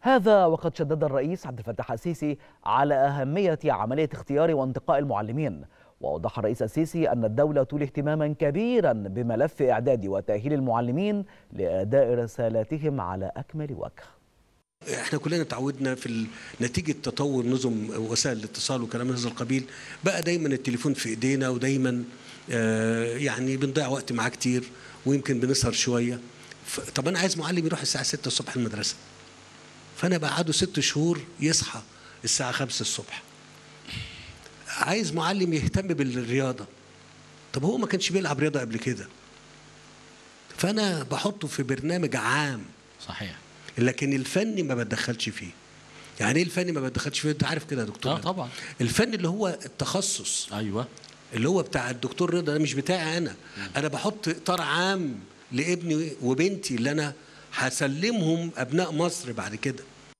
هذا وقد شدد الرئيس عبد الفتاح السيسي على أهمية عملية اختيار وانتقاء المعلمين وأوضح الرئيس السيسي أن الدولة تولي اهتماما كبيرا بملف إعداد وتأهيل المعلمين لأداء رسالاتهم على أكمل وجه احنا كلنا تعودنا في ال- نتيجه تطور نظم وسائل الاتصال وكلام من هذا القبيل بقى دايما التليفون في ايدينا ودايما آه، يعني بنضيع وقت معاه كتير ويمكن بنسهر شويه ف- طب انا عايز معلم يروح الساعه 6 الصبح المدرسه فانا بقعده ست شهور يصحى الساعه 5 الصبح عايز معلم يهتم بالرياضه طب هو ما كانش بيلعب رياضه قبل كده فانا بحطه في برنامج عام صحيح لكن الفني ما بتدخلش فيه يعني ايه الفني ما بتدخلش فيه انت عارف كده يا دكتور اه طبعا الفن اللي هو التخصص ايوه اللي هو بتاع الدكتور رضا ده مش بتاعي انا انا بحط اطار عام لابني وبنتي اللي انا هسلمهم ابناء مصر بعد كده